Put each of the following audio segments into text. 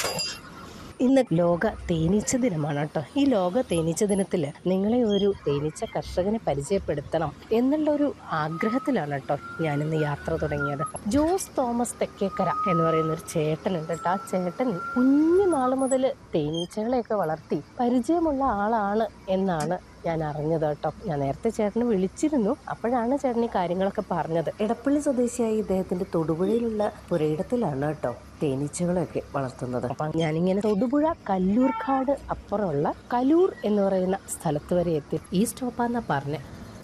ഇന്ന് ലോക തേനീച്ച ദിനമാണ് കേട്ടോ ഈ ലോക തേനീച്ച ദിനത്തിൽ നിങ്ങളെ ഒരു തേനീച്ച കർഷകനെ പരിചയപ്പെടുത്തണം എന്നുള്ള ഒരു ആഗ്രഹത്തിലാണ് കേട്ടോ ഞാനിന്ന് യാത്ര തുടങ്ങിയത് ജോസ് തോമസ് തെക്കേക്കര എന്ന് പറയുന്ന ഒരു ചേട്ടനുണ്ട് കേട്ടോ ആ ചേട്ടൻ കുഞ്ഞു നാൾ മുതൽ തേനീച്ചകളെയൊക്കെ വളർത്തി പരിചയമുള്ള ആളാണ് എന്നാണ് ഞാൻ അറിഞ്ഞത് കേട്ടോ ഞാൻ നേരത്തെ ചേട്ടനെ വിളിച്ചിരുന്നു അപ്പോഴാണ് ചേട്ടൻ ഈ കാര്യങ്ങളൊക്കെ പറഞ്ഞത് എടപ്പള്ളി സ്വദേശിയായ ഇദ്ദേഹത്തിന്റെ തൊടുപുഴയിലുള്ള പുരയിടത്തിലാണ് കേട്ടോ തേനീച്ചകളെയൊക്കെ വളർത്തുന്നത് അപ്പം ഞാനിങ്ങനെ തൊടുപുഴ കല്ലൂർക്കാട് അപ്പുറമുള്ള കലൂർ എന്ന് പറയുന്ന സ്ഥലത്ത് വരെ എത്തി ഈ സ്റ്റോപ്പാന്നാ പറഞ്ഞത്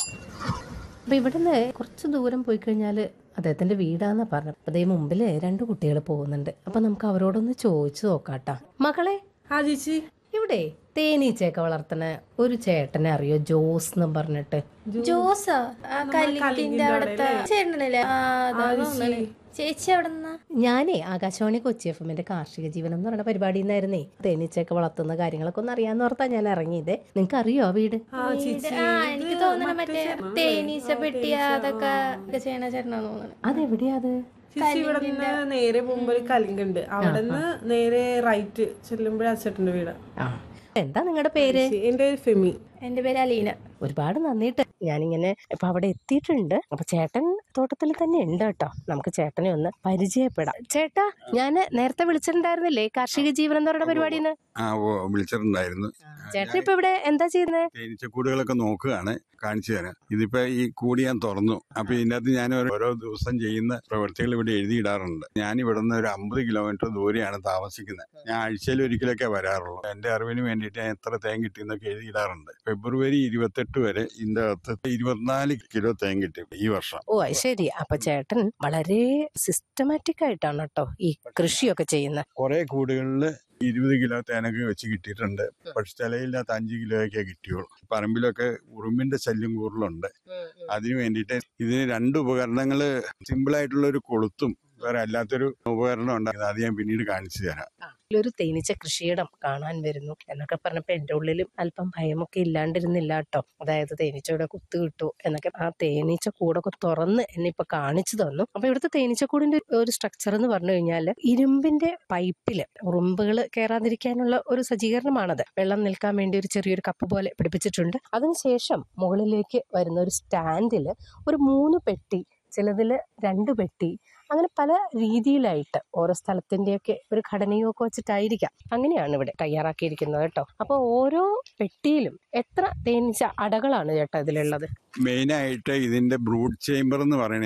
അപ്പൊ ഇവിടുന്ന് കുറച്ച് ദൂരം പോയി കഴിഞ്ഞാൽ അദ്ദേഹത്തിന്റെ വീടാന്നാ പറഞ്ഞത് അപ്പൊ അതേ മുമ്പില് രണ്ട് കുട്ടികൾ പോകുന്നുണ്ട് അപ്പൊ നമുക്ക് അവരോടൊന്ന് ചോദിച്ചു നോക്കാട്ടാ മകളെ ആ ചേച്ചി ഇവിടെ തേനീച്ചയൊക്കെ വളർത്തണ ഒരു ചേട്ടനെ അറിയോ ജോസ് എന്നും പറഞ്ഞിട്ട് ജോസാ ആ കല്ലിന്റെ അവിടത്തെ ചേട്ടനല്ലേ ആ അതാ തോന്നണേ. ചേച്ചി എവിടെന്നാ ഞാനേ ആകാശവാണി കൊച്ചി എഫ് എമ്മിന്റെ കാർഷിക ജീവനം എന്ന് പറയുന്ന പരിപാടിയിൽ നിന്നായിരുന്നേ തേനീച്ചയൊക്കെ വളർത്തുന്ന കാര്യങ്ങളൊക്കെ ഒന്ന് അറിയാന്ന് ഓർത്താ ഞാൻ ഇറങ്ങിയത് നിങ്ങൾക്ക് അറിയോ ആ വീട് ആ ചേച്ചി ആ എനിക്ക് തോന്നണ മറ്റേ തേനീച്ച പെട്ടിയ അതൊക്കെ ഒക്കെ ചെയ്യണ ചേട്ടനാന്ന് തോന്നണേ അതെവിടെയാ അത് ചേച്ചി ഇവിടെ നിന്ന് നേരെ പോകുമ്പോ ഒരു കലിങ്കുണ്ട് അവിടെ നിന്ന് നേരെ റൈറ്റ് ചെല്ലുമ്പോഴേ അച്ചേട്ടന്റെ വീട് ആ എന്താ നിങ്ങളുടെ പേര് ചേച്ചി, എന്റെ പേര് ഫെമി എന്റെ പേര് അലീന ഒരുപാട് നന്ദിട്ട് ഞാനിങ്ങനെ ഇപ്പൊ അവിടെ എത്തിയിട്ടുണ്ട് അപ്പൊ ചേട്ടൻ തോട്ടത്തിൽ തന്നെ ഉണ്ട് കേട്ടോ നമുക്ക് ചേട്ടനെ ഒന്ന് പരിചയപ്പെടാം ചേട്ടാ ഞാൻ നേരത്തെ വിളിച്ചിട്ടുണ്ടായിരുന്നില്ലേ കാർഷിക ജീവനം എന്ന് പറയുന്ന പരിപാടിന്ന് ആ ഓ വിളിച്ചിട്ടുണ്ടായിരുന്നു ചേട്ടൻ ഇപ്പൊ ഇവിടെ എന്താ ചെയ്യുന്നത് തേനീച്ചക്കൂടുകളൊക്കെ നോക്കുകയാണ് കാണിച്ചു തരാം ഇതിപ്പോ ഈ കൂട് ഞാൻ തുറന്നു അപ്പൊ ഇതിനകത്ത് ഞാൻ ഓരോ- ഓരോ ദിവസം ചെയ്യുന്ന പ്രവൃത്തികൾ ഇവിടെ എഴുതിയിടാറുണ്ട് ഞാൻ ഇവിടുന്ന് ഒരു അമ്പത് കിലോമീറ്റർ ദൂരെയാണ് താമസിക്കുന്നത് ഞാൻ ആഴ്ചയിൽ ഒരിക്കലൊക്കെ വരാറുള്ളൂ എന്റെ അറിവിന് വേണ്ടിയിട്ട് ഞാൻ എത്ര തേൻ കിട്ടിയെന്നൊക്കെ എഴുതിയിടാറുണ്ട് ഫെബ്രുവരി ഇരുപത്തെട്ട് വരെ ഇതിന്റെ അകത്ത് ഇരുപത്തിനാല് കിലോ തേൻ കിട്ടി ഈ വർഷം ഓ അത് ശരി അപ്പൊ ചേട്ടൻ വളരെ സിസ്റ്റമാറ്റിക് ആയിട്ടാണ് കേട്ടോ ഈ കൃഷിയൊക്കെ ചെയ്യുന്നത് കുറെ കൂടുകളിൽ ഇരുപത് കിലോ തേനൊക്കെ വെച്ച് കിട്ടിയിട്ടുണ്ട് പക്ഷെ ചിലയില്ലാത്ത അഞ്ച് കിലോയൊക്കെ കിട്ടിയുള്ളൂ പറമ്പിലൊക്കെ ഉറുമ്പിന്റെ ശല്യം കൂടുതലുണ്ട് അതിനു വേണ്ടിയിട്ട് ഇതിന് രണ്ട് ഉപകരണങ്ങള് സിമ്പിൾ ആയിട്ടുള്ള ഒരു കൊളുത്തും വേറെ അല്ലാത്തൊരു ഉപകരണം ഉണ്ടാക്കുന്നത് അത് ഞാൻ പിന്നീട് കാണിച്ചു തരാം ഒരു തേനീച്ച കൃഷിയിടം കാണാൻ വരുന്നു എന്നൊക്കെ പറഞ്ഞപ്പോ എന്റെ ഉള്ളിലും അല്പം ഭയമൊക്കെ ഇല്ലാണ്ടിരുന്നില്ല കേട്ടോ അതായത് തേനീച്ചയുടെ കുത്ത് കിട്ടു എന്നൊക്കെ ആ തേനീച്ച കൂടൊക്കെ തുറന്ന് എന്നെ ഇപ്പൊ കാണിച്ചു തന്നു അപ്പൊ ഇവിടുത്തെ തേനീച്ചക്കൂടിന്റെ ഒരു സ്ട്രക്ചർ എന്ന് പറഞ്ഞു കഴിഞ്ഞാൽ ഇരുമ്പിന്റെ പൈപ്പില് ഉറുമ്പുകൾ കയറാതിരിക്കാനുള്ള ഒരു സജ്ജീകരണമാണത് വെള്ളം നിൽക്കാൻ വേണ്ടി ഒരു ചെറിയൊരു കപ്പ് പോലെ പിടിപ്പിച്ചിട്ടുണ്ട് അതിനുശേഷം മുകളിലേക്ക് വരുന്ന ഒരു സ്റ്റാൻഡില് ഒരു മൂന്ന് പെട്ടി ചിലതില് രണ്ട് പെട്ടി അങ്ങനെ പല രീതിയിലായിട്ട് ഓരോ സ്ഥലത്തിന്റെയൊക്കെ ഒരു ഘടനയും ഒക്കെ വെച്ചിട്ടായിരിക്കാം അങ്ങനെയാണ് ഇവിടെ തയ്യാറാക്കിയിരിക്കുന്നത് കേട്ടോ അപ്പോൾ ഓരോ പെട്ടിയിലും എത്ര തേനീച്ച അടകളാണ് ചേട്ടാ ഇതിലുള്ളത് മെയിനായിട്ട് ഇതിന്റെ ബ്രൂഡ് ചേംബർ എന്ന് പറയുന്നത്